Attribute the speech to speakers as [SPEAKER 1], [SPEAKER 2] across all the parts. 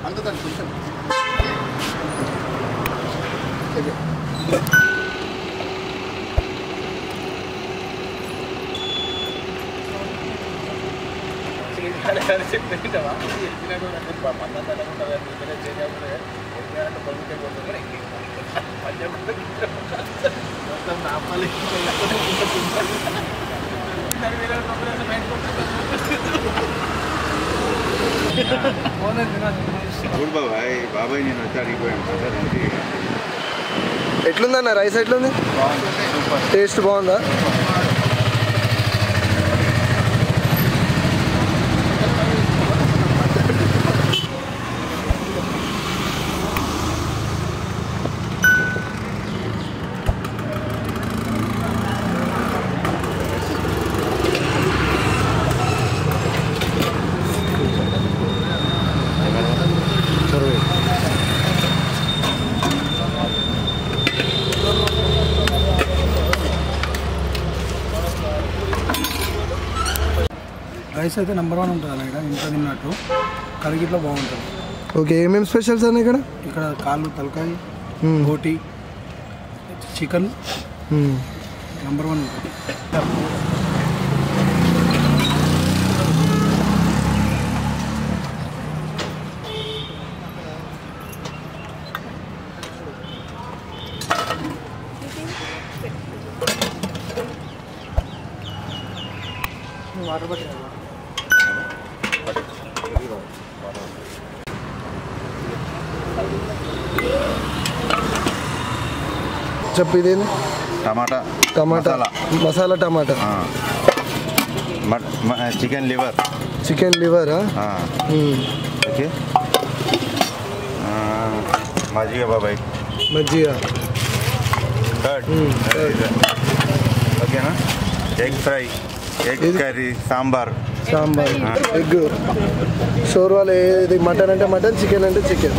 [SPEAKER 1] అందుకని కొంచెం
[SPEAKER 2] చూడు బాబాయ్ బాబాయ్ నేను వచ్చి అడిగిపోయాను సార్ ఏంటి
[SPEAKER 3] ఎట్లుందన్న రైస్ ఎట్లుంది టేస్ట్ బాగుందా
[SPEAKER 4] రైస్ అయితే నెంబర్ వన్ ఉంటుంది అన్న ఇక్కడ ఇంట్లో తిన్నట్టు కరిగిట్లో బాగుంటుంది
[SPEAKER 3] ఓకే ఏమేమి స్పెషల్స్ అన్న ఇక్కడ
[SPEAKER 4] ఇక్కడ కాళ్ళు తలకాయ
[SPEAKER 3] మ్మ్.
[SPEAKER 4] బోటి చికెన్
[SPEAKER 3] మ్మ్.
[SPEAKER 4] నెంబర్ వన్ ఉంటుంది
[SPEAKER 3] చెప్పు ఇదేంది
[SPEAKER 2] టమాటా
[SPEAKER 3] టమాటా
[SPEAKER 2] మసాలా.
[SPEAKER 3] మసాలా టమాటా
[SPEAKER 2] ఆ. మట్ మ- చికెన్ లివర్
[SPEAKER 3] చికెన్ లివరా
[SPEAKER 2] ఆ. ఓకే ఆ, మజ్జిగ బాబాయ్
[SPEAKER 3] మజ్జిగ
[SPEAKER 2] కర్డ్
[SPEAKER 3] మ్మ్, curd.
[SPEAKER 2] ఓకేనా ఎగ్ ఫ్రై ఎగ్
[SPEAKER 3] ఇది-
[SPEAKER 2] కర్రీ సాంబార్
[SPEAKER 3] సాంబార్
[SPEAKER 2] ఆ.
[SPEAKER 3] ఎగ్ షోర్వాలు ఏది మటన్ అంటే మటన్ చికెన్ అంటే చికెన్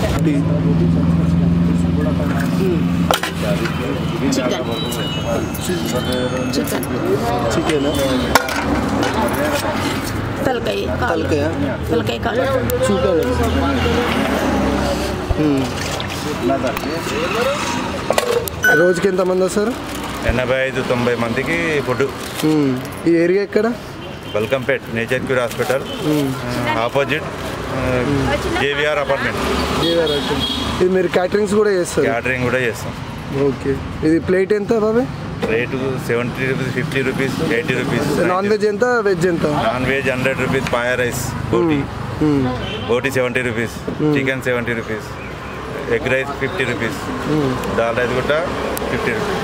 [SPEAKER 3] చికెన్
[SPEAKER 5] తలకాయ కాలు
[SPEAKER 3] తలకాయ
[SPEAKER 5] తలకాయ కాలు
[SPEAKER 3] చికెన్ రోజుకి ఎంతమంది వస్తారు
[SPEAKER 2] ఎనభై ఐదు తొంభై మందికి ఫుడ్
[SPEAKER 3] మ్మ్. ఈ ఏరియా ఎక్కడ
[SPEAKER 2] వెల్కంపేట్ nature cure hospital opposite JVR apartment
[SPEAKER 3] జీవర్ ఐటమ్. ఇది మీరు క్యాటరింగ్స్ కూడా చేస్తారు
[SPEAKER 2] క్యాటరింగ్ కూడా చేస్తాం
[SPEAKER 3] ఓకే ఇది ప్లేట్ ఎంత బాబాయ్
[SPEAKER 2] rate seventy rupees fifty rupees eighty rupees
[SPEAKER 3] non veg ఎంత వెజ్ ఎంత
[SPEAKER 2] non veg hundred rupees paya rice బోటీ
[SPEAKER 3] మ్మ్.
[SPEAKER 2] బోటీ seventy rupees chicken seventy rupees egg rice fifty rupees దాల్ రైస్ కూడా ఫిఫ్టీ రూపీస్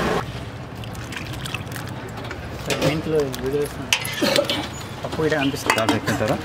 [SPEAKER 4] ఇంట్లో వీడియో పప్పు ఇక్కడ అనిపిస్తుంది
[SPEAKER 2] దాంట్లో ఎక్కించారా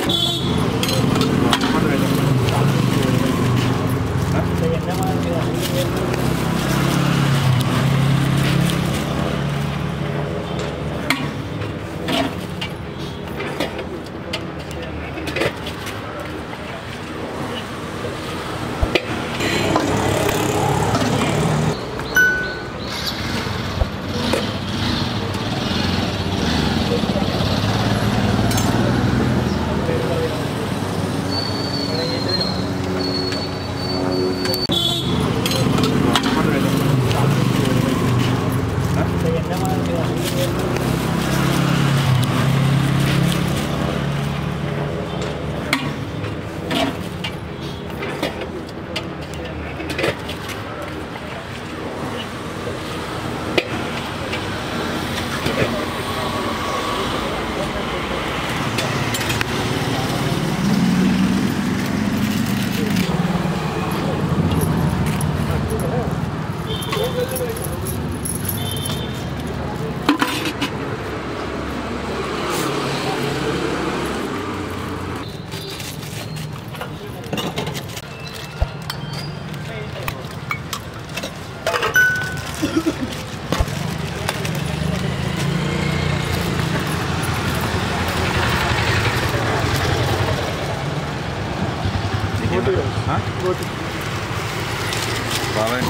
[SPEAKER 2] బాబాయ్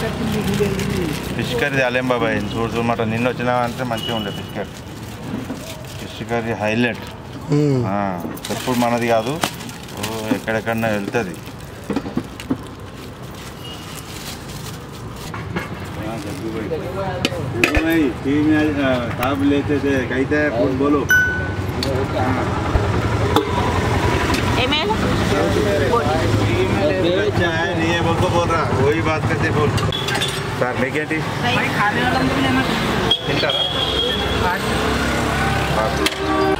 [SPEAKER 2] ఫిష్ కర్రీ అలేం బాబాయ్ చూడు చూడమాట నిన్న వచ్చినా అంటే మంచిగా ఉండే fish curry fish curry highlight ఎప్పుడు మనది కాదు ఓ, ఎక్కడెక్కడన్నా వెళ్తుంది साहब लेते थे कहते हैं फूड बोलो
[SPEAKER 5] ఏమేమి
[SPEAKER 2] अच्छा है नहीं है बोल को बोल रहा वही बात करते बोल సార్ మీకేంటి తింటారా